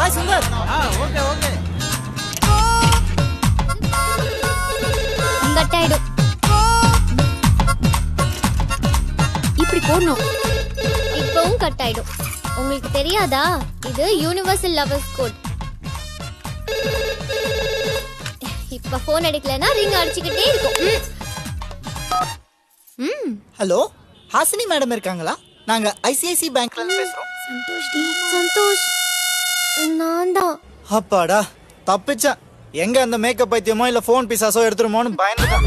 பாய் Sundar okay okay cut ஆயிடும் இப்படி போடணும் இப்பவும் கட் ஆயிடும் உங்களுக்கு தெரியாதா இது யூனிவர்சல் லவர்ஸ் கோட் இப்ப போன் எடுக்கலனா ரிங் அடிச்சுக்கிட்டே இருக்கும் ம். ம் ஹலோ ஹாசினி மேடம் இருக்காங்களா நாங்க ஐசிஐசி பேங்க்ல இருந்து பேசுறோம் சந்தோஷ் டி சந்தோஷ் நான் தான் அப்பாடா தப்பிச்சேன் எங்க அந்த மேக்கப் பைத்தியமோ இல்ல போன் பிசாசோ எடுத்துருமோன்னு பயந்துட்டேன்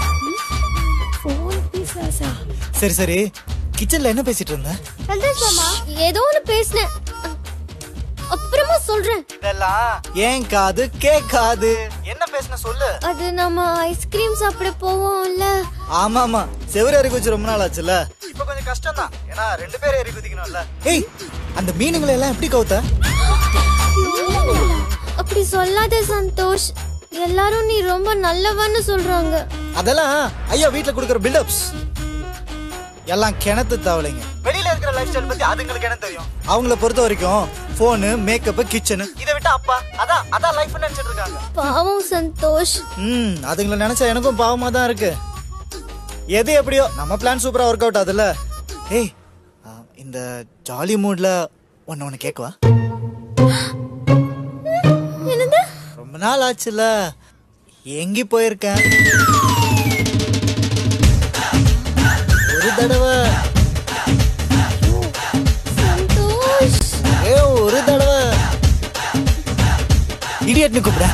போன் பிசாசா சரி சரி கிச்சன்ல என்ன பேசிட்டு இருந்த சந்தோஷ் மாமா ஏதோ ஒன்னு பேசினேன் அப்புறமா சொல்றேன் இதெல்லாம் ஏன் காது கேட்காது என்ன பேசுன சொல்லு அது நம்ம ஐஸ்கிரீம் சாப்பிட போவோம்ல ஆமா ஆமா செவரு எரி குச்சி ரொம்ப நாள் ஆச்சுல இப்ப கொஞ்சம் கஷ்டம் தான் ஏன்னா ரெண்டு பேரும் எரி குதிக்கணும்ல ஏய் அந்த மீனுங்களை எல்லாம் எப்படி கவுத்த அப்படி சொல்லாத சந்தோஷ் எல்லாரும் நீ ரொம்ப நல்லவன்னு சொல்றாங்க அதெல்லாம் ஐயா வீட்ல கொடுக்குற பில்டப்ஸ் எல்லாம் கிணத்து தவளைங்க வெளியில இருக்கிற லைஃப் ஸ்டைல் பத்தி அதுங்களுக்கு என்ன தெரியும் அவங்கள பொறுத்த வரைக்கும் போனு மேக்கப் கிச்சனு இதை விட்டு அப்பா அதான் அதான் லைஃப் நினைச்சிட்டு இருக்காங்க பாவம் சந்தோஷ் ம் அதுங்களை நினைச்சா எனக்கும் பாவமா தான் இருக்கு எது எப்படியோ நம்ம பிளான் சூப்பரா ஒர்க் அவுட் ஆகுதுல்ல ஏய் ஆ, இந்த ஜாலி மூட்ல ஒன்னு ஒன்னு கேட்கவா என்னது ரொம்ப நாள் ஆச்சுல எங்கி போயிருக்கேன் ஒரு தடவை சந்தோஷ் ஏ ஒரு தடவை இடியட்னு கூப்பிட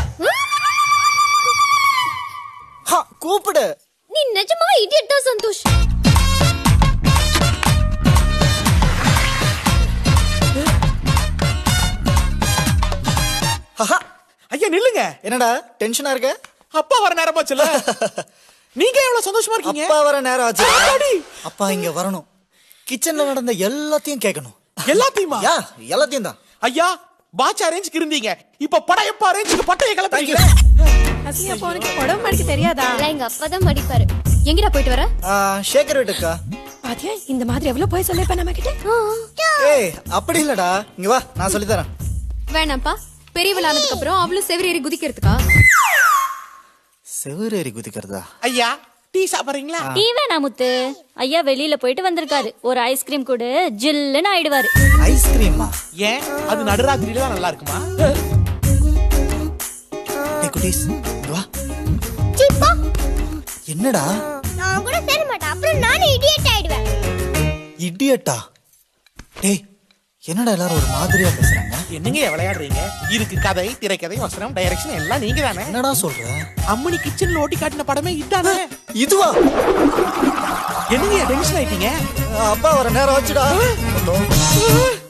ஹா, கூப்பிடு நீ நிஜமா இடியட் தான் சந்தோஷ் ஹஹா, ஐயா நில்லுங்க என்னடா டென்ஷனா இருக்க அப்பா வர நேரம் போச்சுல நீங்க எவ்வளவு சந்தோஷமா இருக்கீங்க அப்பா வர நேரம் ஆச்சு ஆத்தாடி. அப்பா இங்க வரணும் கிச்சன்ல நடந்த எல்லாத்தையும் கேட்கணும் எல்லாத்தையுமா யா எல்லாத்தையும் தான் ஐயா பாச்சா ரேஞ்சுக்கு இருந்தீங்க இப்ப படையப்பா ரேஞ்சுக்கு பட்டைய கிளப்பிங்க அசிங்க போனுக்கு உடம்பு மடிக்க தெரியாதா இல்ல எங்க அப்பா தான் மடிப்பாரு எங்கடா போயிட்டு வர ஷேகர் வீட்டுக்கா பாத்தியா இந்த மாதிரி எவ்வளவு போய் சொல்லிருப்ப நம்ம கிட்ட ஏய் அப்படி இல்லடா இங்க வா நான் சொல்லி தரேன் வேணாம்ப்பா பெரியவள் ஆனதுக்கு அப்புறம் அவளும் செவரி ஏறி குதிக்கிறதுக்கா செவரேறி குதிக்கிறதா ஐயா டீ சாப்பிடுறீங்களா டீ வேணா முத்து ஐயா வெளியில போயிட்டு வந்திருக்காரு ஒரு ஐஸ்கிரீம் கூட ஜில்லுன்னு ஆயிடுவாரு ஐஸ்கிரீமா ஏன் அது நடுராத்திரியில தான் நல்லா இருக்குமா ஏய் குட்டீஸ் இங்க வா சிப்பா என்னடா நான் கூட சேர மாட்டேன் அப்புறம் நானே இடியட் ஆயிடுவேன் இடியட்டா டேய் என்னடா எல்லாரும் ஒரு மாதிரியா பேசுறாங்க என்னங்க விளையாடுறீங்க இதுக்கு கதை திரைக்கதை வசனம் டைரக்ஷன் எல்லாம் நீங்க தானே என்னடா சொல்ற அம்மனி கிச்சன்ல ஓட்டி காட்டின படமே இதானே இதுவா என்னங்க டென்ஷன் ஆயிட்டீங்க அப்பா வர நேரம் ஆச்சுடா